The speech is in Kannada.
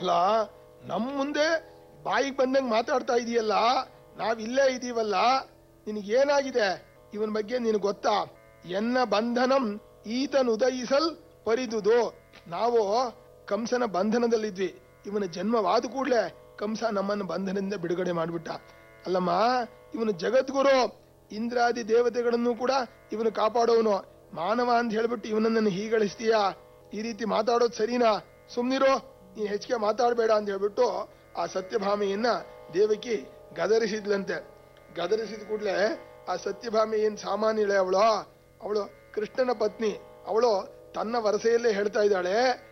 ಅಲ್ಲ ನಮ್ ಮುಂದೆ ಬಾಯಿಗೆ ಬಂದಂಗ್ ಮಾತಾಡ್ತಾ ಇದೀಯಲ್ಲ ನಾವ್ ಇಲ್ಲೇ ಇದೀವಲ್ಲ ನಿನಗೇನಾಗಿದೆ ಇವನ್ ಬಗ್ಗೆ ನಿನಗೆ ಗೊತ್ತಾ ಎನ್ನ ಬಂಧನಂ ಈತನ್ ಉದಯಿಸಲ್ ಪರಿದುದು ನಾವು ಕಂಸನ ಬಂಧನದಲ್ಲಿದ್ವಿ ಇವನ ಜನ್ಮವಾದ ಕೂಡ್ಲೆ ಕಂಸ ನಮ್ಮನ್ನ ಬಂಧನದಿಂದ ಬಿಡುಗಡೆ ಮಾಡ್ಬಿಟ್ಟ ಅಲ್ಲಮ್ಮ ಇವನು ಜಗದ್ಗುರು ಇಂದ್ರಾದಿ ದೇವತೆಗಳನ್ನು ಕೂಡ ಇವನು ಕಾಪಾಡೋನು ಮಾನವ ಅಂತ ಹೇಳ್ಬಿಟ್ಟು ಇವನನ್ನು ಹೀಗಳಿಸ್ತೀಯ ಈ ರೀತಿ ಮಾತಾಡೋದು ಸರಿನಾ ಸುಮ್ನಿರೋ ನೀನ್ ಹೆಚ್ಚಿಗೆ ಮಾತಾಡಬೇಡ ಅಂತ ಹೇಳ್ಬಿಟ್ಟು ಆ ಸತ್ಯಭಾಮೆಯನ್ನ ದೇವಕಿ ಗದರಿಸಿದ್ಲಂತೆ ಗದರಿಸಿದ ಕೂಡ್ಲೆ ಆ ಸತ್ಯಭಾಮೆ ಏನ್ ಸಾಮಾನ್ಯಳೆ ಅವಳು ಅವಳು ಕೃಷ್ಣನ ಪತ್ನಿ ಅವಳು ತನ್ನ ವರಸೆಯಲ್ಲೇ ಹೇಳ್ತಾ ಇದ್ದಾಳೆ